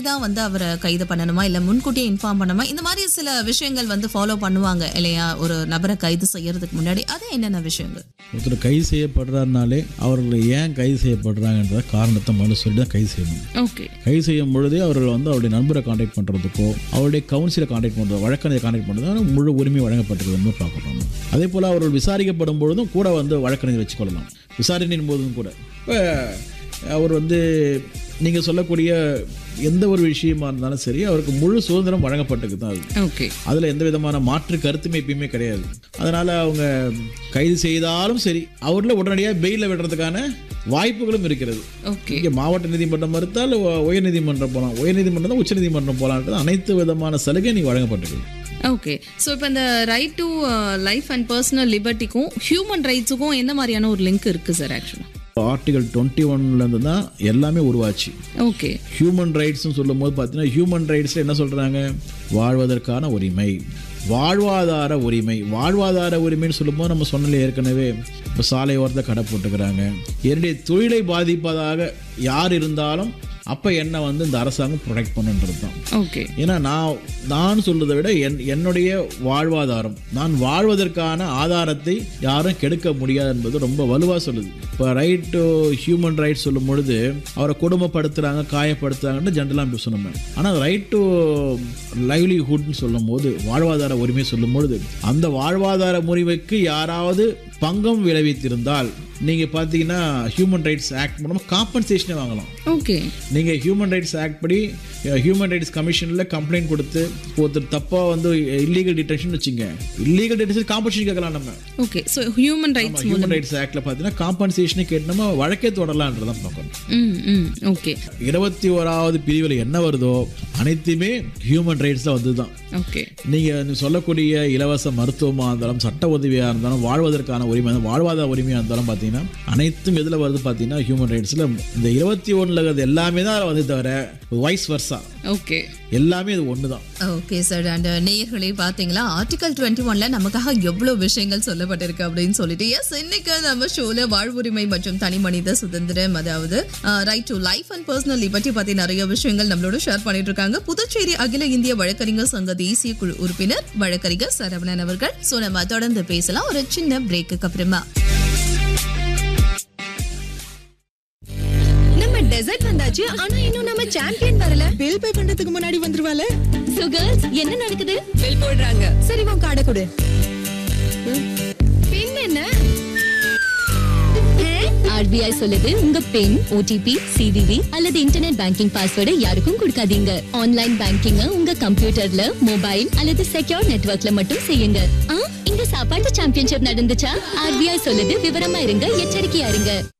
தான் வந்து அவரை கைது பண்ணணுமா இல்ல முன்கூட்டியே இன்ஃபார்ம் பண்ணணுமா இந்த மாதிரி சில விஷயங்கள் வந்து ஃபாலோ பண்ணுவாங்க இல்லையா ஒரு நபரை கைது செய்யறதுக்கு முன்னாடி அது என்னென்ன விஷயங்கள் ஒருத்தர் கைது செய்யப்படுறாருனாலே அவர்கள் ஏன் கைது செய்யப்படுறாங்கன்ற காரணத்தை முதல்ல சொல்லி தான் கைது செய்யணும் ஓகே கைது செய்யும் பொழுதே அவர்கள் வந்து அவருடைய நண்பரை காண்டாக்ட் பண்ணுறதுக்கோ அவருடைய கவுன்சிலை காண்டாக்ட் பண்ணுறது வழக்கறிஞரை காண்டாக்ட் பண்ணுறது முழு உரிமை வழங்கப்பட்டிருக்குதுன்னு பார்க்குறோம் அதே போல் அவர்கள் விசாரிக்கப்படும் பொழுதும் கூட வந்து வழக்கறிஞர் வச்சுக்கொள்ளலாம் விசாரணையின் போதும் கூட இப்போ அவர் வந்து நீங்கள் சொல்லக்கூடிய எந்த ஒரு விஷயமா இருந்தாலும் சரி அவருக்கு முழு சுதந்திரம் வழங்கப்பட்டிருக்கு தான் அது ஓகே அதில் எந்த விதமான மாற்று கருத்துமே எப்பயுமே கிடையாது அதனால் அவங்க கைது செய்தாலும் சரி அவரில் உடனடியாக பெயிலில் விடுறதுக்கான வாய்ப்புகளும் இருக்கிறது ஓகே இங்கே மாவட்ட நீதிமன்றம் மறுத்தால் உ- உயர்நீதிமன்றம் போகலாம் உயர்நீதிமன்றம் தான் உச்சநீதிமன்றம் போகலான்றது அனைத்து விதமான சலுகை நீ வழங்கப்பட்டிருக்கு ஓகே ஸோ இப்போ இந்த right to life and personal லிபர்ட்டிக்கும் ஹியூமன் ரைட்ஸுக்கும் என்ன மாதிரியான ஒரு லிங்க் இருக்கு சார் ஆக்சுவலாக ஆர்டிகல் டுவெண்ட்டி ஒன்லேருந்து தான் எல்லாமே உருவாச்சு ஓகே ஹியூமன் ரைட்ஸ்னு சொல்லும் போது பார்த்தீங்கன்னா ஹியூமன் ரைட்ஸில் என்ன சொல்கிறாங்க வாழ்வதற்கான உரிமை வாழ்வாதார உரிமை வாழ்வாதார உரிமைன்னு சொல்லும்போது நம்ம சொன்னல ஏற்கனவே இப்போ சாலை ஓரத்தை கடை போட்டுக்கிறாங்க என்னுடைய தொழிலை பாதிப்பதாக யார் இருந்தாலும் அப்போ என்ன வந்து இந்த அரசாங்கம் ப்ரொடெக்ட் பண்ணுன்றது தான் ஓகே ஏன்னா நான் நான் சொல்றதை விட என் என்னுடைய வாழ்வாதாரம் நான் வாழ்வதற்கான ஆதாரத்தை யாரும் கெடுக்க முடியாது என்பது ரொம்ப வலுவாக சொல்லுது இப்போ ரைட் டு ஹியூமன் ரைட்ஸ் சொல்லும் பொழுது அவரை கொடுமைப்படுத்துகிறாங்க காயப்படுத்துறாங்கன்னு ஜென்ரலாக இப்படி சொன்னோம் ஆனால் ரைட் டு லைவ்லிஹுட்னு சொல்லும் போது வாழ்வாதார உரிமை சொல்லும் பொழுது அந்த வாழ்வாதார உரிமைக்கு யாராவது பங்கம் விளைவித்திருந்தால் நீங்கள் பார்த்தீங்கன்னா ஹியூமன் ரைட்ஸ் ஆக்ட் மூலமாக காம்பன்சேஷனே வாங்கலாம் ஓகே நீங்கள் ஹியூமன் ரைட்ஸ் ஆக்ட் படி ஹியூமன் ரைட்ஸ் கமிஷனில் கம்ப்ளைண்ட் கொடுத்து ஒருத்தர் தப்பாக வந்து இல்லீகல் டிடென்ஷன் வச்சுங்க இல்லீகல் டிடென்ஷன் காம்பன்சேஷன் கேட்கலாம் நம்ம okay so human rights human rights ஆக்டில் பார்த்தீங்கன்னா காம்பன்சேஷனே கேட்டு நம்ம வழக்கே தொடரலான்றதான் பார்க்கணும் ம் ம் ஓகே இருபத்தி ஓராவது பிரிவில் என்ன வருதோ அனைத்துமே ஹியூமன் ரைட்ஸில் வந்து தான் ஓகே நீங்கள் சொல்லக்கூடிய இலவச மருத்துவமாக இருந்தாலும் சட்ட உதவியாக இருந்தாலும் வாழ்வதற்கான உரிமை வாழ்வாதார உரிமையாக இருந்தாலும் பார்த்தீங்கன்னா அனைத்தும் எதில் வருது பார்த்தீங்கன்னா ஹியூமன் ரைட்ஸில் இந்த இருபத்தி ஒன்றில் இருக்கிறது எல்லாமே தான் அதில் வந்து தவிர வைஸ் வர்ஸா ஓகே எல்லாமே இது ஒன்று தான் ஓகே சார் அண்ட் நேயர்களே பார்த்தீங்களா ஆர்டிகல் டுவெண்ட்டி ஒன்ல நமக்காக எவ்வளோ விஷயங்கள் சொல்லப்பட்டிருக்கு அப்படின்னு சொல்லிட்டு எஸ் இன்னைக்கு நம்ம ஷோல வாழ்வுரிமை மற்றும் தனி மனித சுதந்திரம் அதாவது right to life and personal liberty பத்தி நிறைய விஷயங்கள் நம்மளோட ஷேர் பண்ணிட்டு இருக்காங்க புதுச்சேரி அகில இந்திய வழக்கறிஞர் சங்க தேசிய குழு உறுப்பினர் வழக்கறிஞர் சரவணன் அவர்கள் ஸோ நம்ம தொடர்ந்து பேசலாம் ஒரு சின்ன பிரேக்குக்கு அப்புறமா நம்ம டெசர்ட் வந்தாச்சு ஆனா இன்னும் நம்ம சாம்பியன் வரல பில் பே பண்றதுக்கு முன்னாடி வந்துருவால சோ கேர்ள்ஸ் என்ன நடக்குது பில் போடுறாங்க சரி உன் கார்டை கொடு பின் என்ன ஆர்பிஐ சொல்லுது உங்க பின் ஓடிபி சிவிவி அல்லது இன்டர்நெட் பேங்கிங் பாஸ்வேர்டை யாருக்கும் கொடுக்காதீங்க ஆன்லைன் பேங்கிங்க உங்க கம்ப்யூட்டர்ல மொபைல் அல்லது செக்யூர் நெட்வொர்க்ல மட்டும் செய்யுங்க ஆ, இங்க சாப்பாட்டு சாம்பியன்ஷிப் நடந்துச்சா ஆர்பிஐ சொல்லுது விவரமா இருங்க எச்சரிக்கையா இருங்க